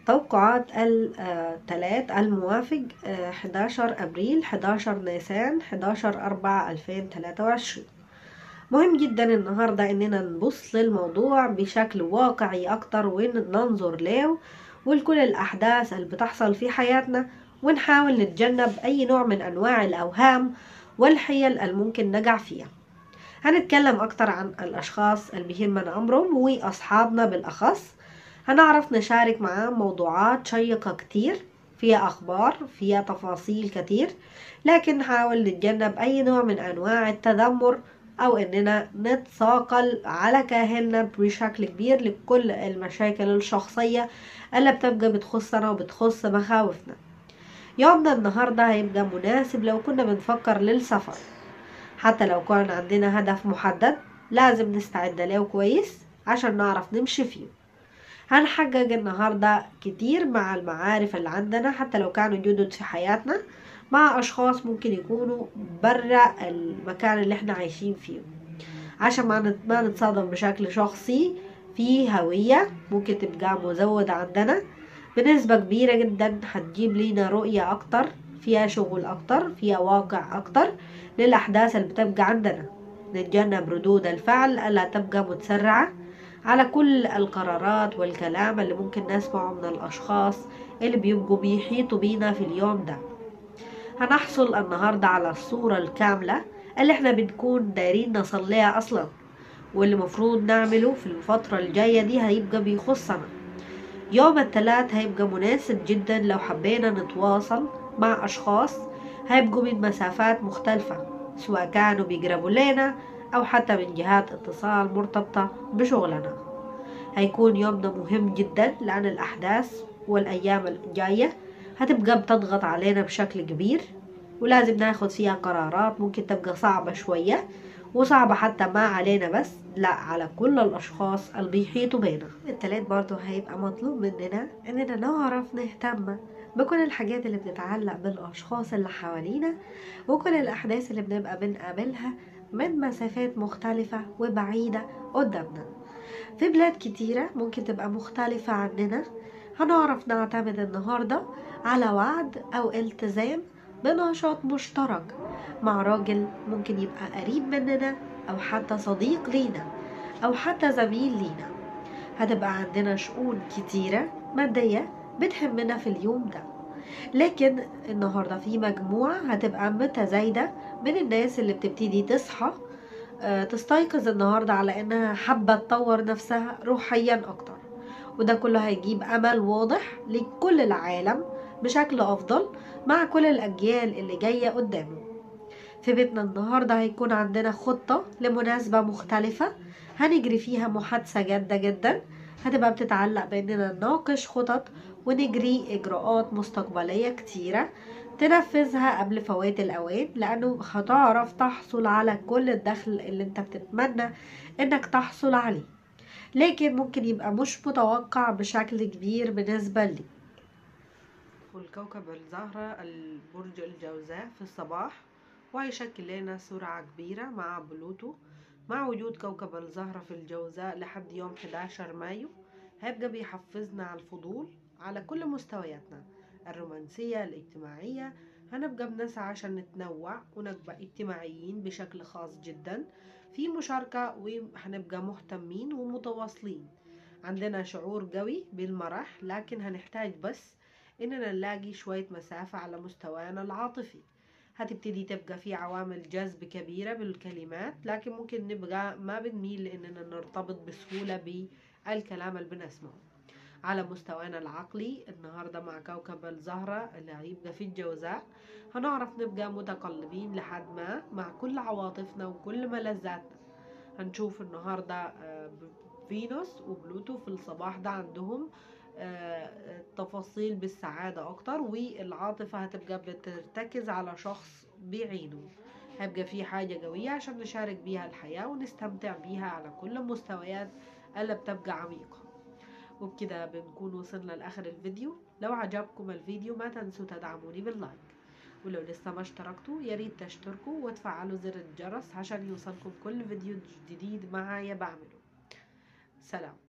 توقعات الثلاث الموافق آه، 11 أبريل 11 نيسان 11 4 2023 مهم جدا النهاردة إننا نبص للموضوع بشكل واقعي أكتر وننظر له ولكل الأحداث اللي بتحصل في حياتنا ونحاول نتجنب أي نوع من أنواع الأوهام والحيل الممكن نقع فيها هنتكلم أكتر عن الأشخاص اللي بيهمنا أمرهم وأصحابنا بالأخص هنعرف نشارك معاهم موضوعات شيقة كتير فيها أخبار فيها تفاصيل كتير لكن نحاول نتجنب أي نوع من أنواع التذمر أو إننا نتثاقل على كاهلنا بشكل كبير لكل المشاكل الشخصية اللي بتبقى بتخصنا وبتخص مخاوفنا يومنا النهاردة هيبقى مناسب لو كنا بنفكر للسفر حتى لو كان عندنا هدف محدد لازم نستعد له كويس عشان نعرف نمشي فيه هنحقق النهاردة كتير مع المعارف اللي عندنا حتى لو كانوا جدد في حياتنا مع أشخاص ممكن يكونوا برا المكان اللي احنا عايشين فيه عشان ما نت- ما نتصادم بشكل شخصي في هوية ممكن تبقى مزودة عندنا بنسبة كبيرة جدا هتجيب لينا رؤية أكتر فيها شغل أكتر فيها واقع أكتر للأحداث اللي بتبقى عندنا نتجنب ردود الفعل اللي هتبقى متسرعة على كل القرارات والكلام اللي ممكن نسمعه من الأشخاص اللي بيبقوا بيحيطوا بينا في اليوم ده هنحصل النهاردة على الصورة الكاملة اللي احنا بنكون دايرين نصل لها أصلا واللي مفروض نعمله في الفترة الجاية دي هيبقى بيخصنا يوم الثلاث هيبقى مناسب جدا لو حبينا نتواصل مع أشخاص هيبقوا من مسافات مختلفة سواء كانوا بيقربوا لنا أو حتى من جهات اتصال مرتبطة بشغلنا هيكون يومنا مهم جدا لأن الأحداث والأيام الجاية هتبقى بتضغط علينا بشكل كبير ولازم ناخد فيها قرارات ممكن تبقى صعبة شوية وصعبة حتى ما علينا بس لا على كل الأشخاص اللي بيحيطوا بينا التلات برضو هيبقى مطلوب مننا إننا نعرف نهتم بكل الحاجات اللي بتتعلق بالأشخاص اللي حوالينا وكل الأحداث اللي بنبقى بنقابلها من مسافات مختلفة وبعيدة قدامنا في بلاد كتيرة ممكن تبقى مختلفة عننا هنعرف نعتمد النهاردة على وعد أو التزام بنشاط مشترك مع راجل ممكن يبقى قريب مننا أو حتى صديق لينا أو حتى زميل لينا هتبقى عندنا شؤون كتيرة مادية بتهمنا في اليوم ده لكن النهاردة في مجموعة هتبقى متزايدة من الناس اللي بتبتدي تصحى آه، تستيقظ النهاردة على إنها حابة تطور نفسها روحيا أكتر وده كله هيجيب أمل واضح لكل العالم بشكل أفضل مع كل الأجيال اللي جاية قدامه في بيتنا النهاردة هيكون عندنا خطة لمناسبة مختلفة هنجري فيها محادثة جادة جدا هتبقى بتتعلق بأننا نناقش خطط ونجري إجراءات مستقبلية كتيرة تنفذها قبل فوات الأوان لأنه هتعرف تحصل على كل الدخل اللي انت بتتمنى انك تحصل عليه لكن ممكن يبقى مش متوقع بشكل كبير بالنسبة لي والكوكب الزهرة البرج الجوزاء في الصباح وهيشكل لنا سرعة كبيرة مع بلوتو مع وجود كوكب الزهرة في الجوزاء لحد يوم 11 مايو هيبقى بيحفزنا على الفضول على كل مستوياتنا الرومانسية الاجتماعية هنبقى بنسعى عشان نتنوع ونبقى اجتماعيين بشكل خاص جدا في مشاركة وهنبقى مهتمين ومتواصلين عندنا شعور قوي بالمرح لكن هنحتاج بس إننا نلاقي شوية مسافة على مستوانا العاطفي هتبتدي تبقى في عوامل جذب كبيرة بالكلمات لكن ممكن نبقى ما بنميل لإننا نرتبط بسهولة بالكلام اللي بنسمعه على مستوانا العقلي النهاردة مع كوكب الزهرة اللي هيبقى في الجوزاء هنعرف نبقى متقلبين لحد ما مع كل عواطفنا وكل ملذاتنا هنشوف النهاردة آه، فينوس وبلوتو في الصباح ده عندهم آه، تفاصيل بالسعادة أكتر والعاطفة هتبقى بترتكز على شخص بعينه هيبقى في حاجة قوية عشان نشارك بيها الحياة ونستمتع بيها على كل المستويات اللي بتبقى عميقة وبكده بنكون وصلنا لآخر الفيديو لو عجبكم الفيديو ما تنسوا تدعموني باللايك ولو لسه ما اشتركتوا يا ريت تشتركوا وتفعلوا زر الجرس عشان يوصلكم كل فيديو جديد معايا بعمله سلام